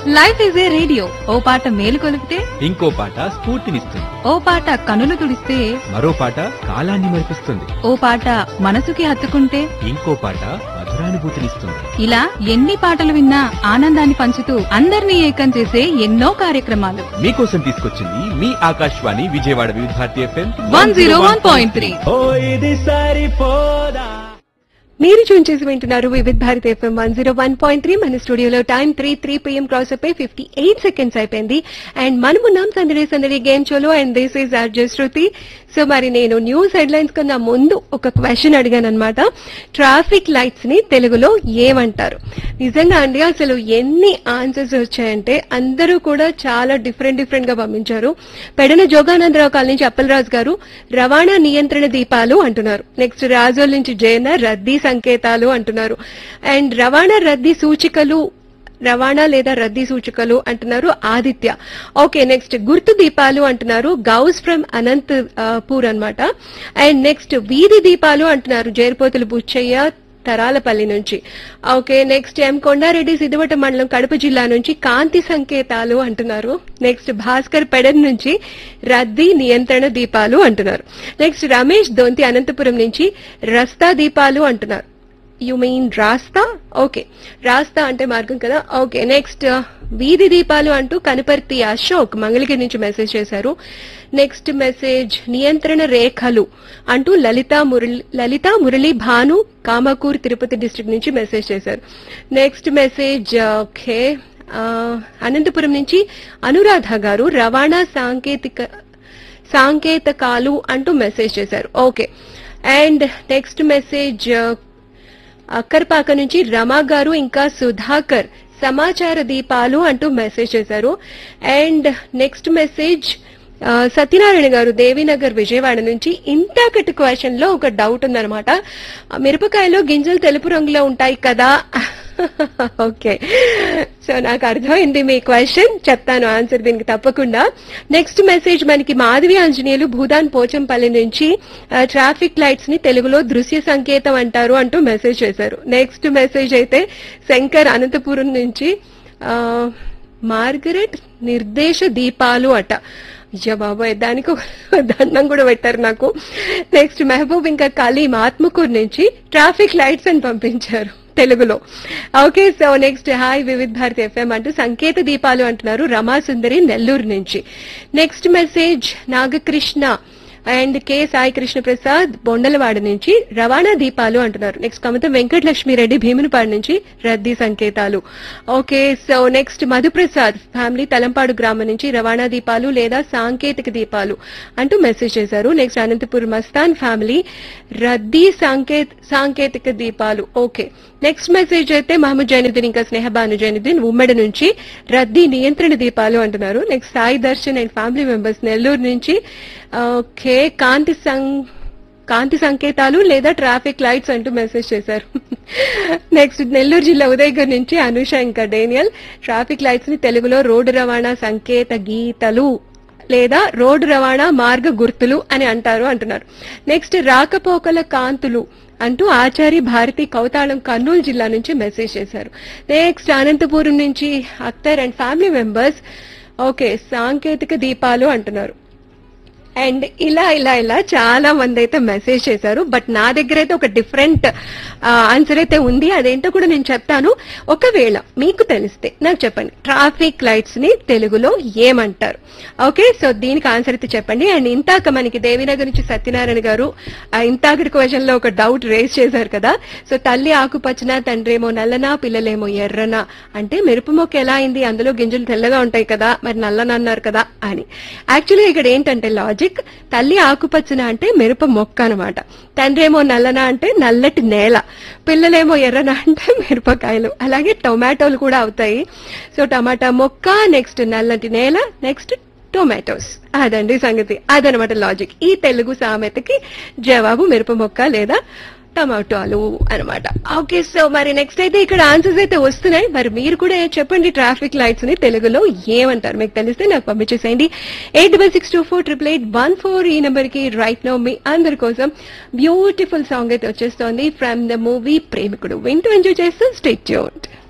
life is a radio ఓ పాట మేలు కొలిపితే ఇంకో పాట స్ఫూర్తినిస్తుంది ఓ పాట కనులు తుడిస్తే మరో పాట కాలాన్ని మరిపిస్తుంది ఓ పాట మనసుకి హత్తుకుంటే ఇంకో పాట మధురానుభూతినిస్తుంది ఇలా ఎన్ని పాటలు విన్నా ఆనందాన్ని పంచుతూ అందరినీ ఏకం చేసే ఎన్నో కార్యక్రమాలు మీకోసం తీసుకొచ్చింది మీ Akashvani Vijayawada Vividh Bharati FM one zero one point three ఓ ఇది సరిపోదా మీరు చూన్ చేసి వింటున్నారు Vividh Bharat FM one zero one point three మన స్టూడియోలో time three three PM cross అయిపోయి ఫిఫ్టీ ఎయిట్ సెకండ్స్ అయిపోయింది అండ్ మనమున్నాం సందడి సందడి గేమ్ షోలో and this is RJ Shruti so మరి నేను న్యూస్ హెడ్లైన్స్ కన్నా ముందు ఒక క్వశ్చన్ అడిగాను అనమాట ట్రాఫిక్ లైట్స్ ని తెలుగులో ఏమంటారు నిజంగా అండి అసలు ఎన్ని ఆన్సర్స్ వచ్చాయంటే అందరూ కూడా చాలా డిఫరెంట్ డిఫరెంట్ గా పంపించారు పెడన జోగానందరావు కాలనీ నుంచి అప్పలరాజు గారు రవాణా నియంత్రణ దీపాలు అంటున్నారు నెక్స్ట్ రాజోల్ నుంచి జయన రద్దీ సంకేతాలు అంటున్నారు అండ్ రవాణా రద్దీ సూచికలు రవాణా లేదా రద్దీ సూచికలు అంటున్నారు ఆదిత్య ఓకే నెక్స్ట్ గుర్తు దీపాలు అంటున్నారు గౌస్ ఫ్రమ్ అనంత్ ఆ, పూర్ అన్నమాట అండ్ నెక్స్ట్ వీధి దీపాలు అంటున్నారు జేర్పోతులు బుచ్చయ్య తరాలపల్లి నుంచి ఓకే నెక్స్ట్ ఎం కొండారెడ్డి సిద్దివట మండలం కడప జిల్లా నుంచి కాంతి సంకేతాలు అంటున్నారు నెక్స్ట్ భాస్కర్ పెడన్ నుంచి రద్దీ నియంత్రణ దీపాలు అంటున్నారు నెక్స్ట్ రమేష్ దొంతి అనంతపురం నుంచి రస్తా దీపాలు అంటున్నారు యు మీన్ రాస్తా ఓకే రాస్తా అంటే మార్గం కదా ఓకే నెక్స్ట్ వీధి దీపాలు అంటూ కనపర్తి అశోక్ మంగళగిరి నుంచి మెసేజ్ చేశారు నెక్స్ట్ మెసేజ్ నియంత్రణ రేఖలు అంటూ లలిత మురళి లలిత మురళి భాను కామకూర్ తిరుపతి డిస్ట్రిక్ట్ నుంచి మెసేజ్ చేశారు నెక్స్ట్ మెసేజ్ ఓకే ఆ, అనంతపురం నుంచి అనురాధ గారు రవాణా సాంకేతిక సాంకేతకాలు అంటూ మెసేజ్ చేశారు okay and next message Akkarpaka నుంచి రమా గారు ఇంకా సుధాకర్ సమాచార దీపాలు అంటూ మెసేజ్ చేశారు అండ్ నెక్స్ట్ మెసేజ్ ఆ, సత్యనారాయణ గారు దేవీనగర్ విజయవాడ నుంచి ఇంటాకటి క్వశ్చన్ లో ఒక డౌట్ ఉందన్నమాట ఆ, మిరపకాయలో గింజలు తెలుపు రంగులో ఉంటాయి కదా ఓకే సో నాకు అర్థమైంది మీ క్వశ్చన్ చెప్తాను ఆన్సర్ దీనికి తప్పకుండా నెక్స్ట్ మెసేజ్ మనకి మాధవి ఆంజనేయులు భూదాన్ పోచంపల్లి నుంచి ఆ, ట్రాఫిక్ లైట్స్ ని తెలుగులో దృశ్య సంకేతం అంటారు అంటూ మెసేజ్ చేశారు నెక్స్ట్ మెసేజ్ అయితే శంకర్ అనంతపురం నుంచి ఆ, మార్గరెట్ నిర్దేశ దీపాలు అట అయ్యా బాబాయ్ దానికి ఒక దండం కూడా పెట్టారు నాకు నెక్స్ట్ మహబూబ్ ఇంకా కలీం ఆత్మకూరు నుంచి ట్రాఫిక్ లైట్స్ అని పంపించారు తెలుగులో okay so next hi Vividh Bharati FM అంటూ సంకేత దీపాలు అంటున్నారు రమా సుందరి నెల్లూరు నుంచి next message Nagakrishna and K Sai Krishna Prasad Bondalavada నుంచి రవాణా దీపాలు అంటున్నారు నెక్స్ట్ కమతం వెంకటలక్ష్మిరెడ్డి భీమునిపాడు నుంచి రద్దీ సంకేతాలు okay so next Madhuprasad family Talampadu గ్రామం నుంచి రవాణా దీపాలు లేదా సాంకేతిక దీపాలు అంటూ మెసేజ్ చేశారు నెక్స్ట్ అనంతపూర్ మస్తాన్ ఫ్యామిలీ రద్దీ సాంకేత సాంకేతిక దీపాలు ఓకే నెక్స్ట్ మెసేజ్ అయితే మహమ్మద్ జైనుద్దీన్ ఇంకా స్నేహబాను జైనుద్దీన్ ఉమ్మడి నుంచి రద్దీ నియంత్రణ దీపాలు అంటున్నారు next Sai Darshan and family members Nellore నుంచి ఓకే కాంతి సం కాంతి సంకేతాలు లేదా ట్రాఫిక్ లైట్స్ అంటూ మెసేజ్ చేశారు నెక్స్ట్ నెల్లూరు జిల్లా ఉదయగర్ నుంచి అనుష ఇంకా డేనియల్ ట్రాఫిక్ లైట్స్ ని తెలుగులో రోడ్డు రవాణా సంకేత గీతలు లేదా రోడ్డు రవాణా మార్గ గుర్తులు అని అంటారు అంటున్నారు నెక్స్ట్ రాకపోకల కాంతులు అంటూ ఆచారి భారతి కౌతాళం కర్నూలు జిల్లా నుంచి మెసేజ్ చేశారు నెక్స్ట్ అనంతపురం నుంచి Akhtar and family members okay సాంకేతిక దీపాలు అంటున్నారు అండ్ ఇలా ఇలా ఇలా చాలా మంది అయితే మెసేజ్ చేశారు బట్ నా దగ్గర అయితే ఒక డిఫరెంట్ ఆన్సర్ అయితే ఉంది అదేంటో కూడా నేను చెప్తాను ఒకవేళ మీకు తెలిస్తే నాకు చెప్పండి ట్రాఫిక్ లైట్స్ ని తెలుగులో ఏమంటారు ఓకే సో దీనికి ఆన్సర్ అయితే చెప్పండి అండ్ ఇంతాక మనకి దేవినగర్ నుంచి సత్యనారాయణ గారు ఆ ఇంతాకటి క్వశ్చన్ లో ఒక డౌట్ రేస్ చేశారు కదా సో తల్లి ఆకుపచ్చన తండ్రేమో నల్లనా పిల్లలేమో ఎర్రనా అంటే మెరుపు మొక్క ఎలా అయింది అందులో గింజలు తెల్లగా ఉంటాయి కదా మరి నల్లన అన్నారు కదా అని యాక్చువల్లీ ఇక్కడ ఏంటంటే లాజిక్ తల్లి ఆకుపచ్చన అంటే మెరుప మొక్క అనమాట తండ్రేమో నల్లన అంటే నల్లటి నేల పిల్లలేమో ఎర్రన అంటే మిరపకాయలు అలాగే టొమాటోలు కూడా అవుతాయి సో టమాటా మొక్క నెక్స్ట్ నల్లటి నేల నెక్స్ట్ టొమాటోస్ అదండి సంగతి అదనమాట లాజిక్ ఈ తెలుగు సామెతకి జవాబు మిరప మొక్క లేదా టమాటోలు అన్నమాట ఓకే సో మరి నెక్స్ట్ అయితే ఇక్కడ ఆన్సర్స్ అయితే వస్తున్నాయి మరి మీరు కూడా చెప్పండి ట్రాఫిక్ లైట్స్ ని తెలుగులో ఏమంటారు మీకు తెలిస్తే నాకు పంపించేసేయండి eight double six two four triple eight one four ఈ నెంబర్ కి రైట్ నో మీ అందరి కోసం బ్యూటిఫుల్ సాంగ్ అయితే వచ్చేస్తోంది ఫ్రమ్ ద మూవీ ప్రేమికుడు వింటూ ఎంజాయ్ చేస్తూ స్టేట్ ట్యూన్డ్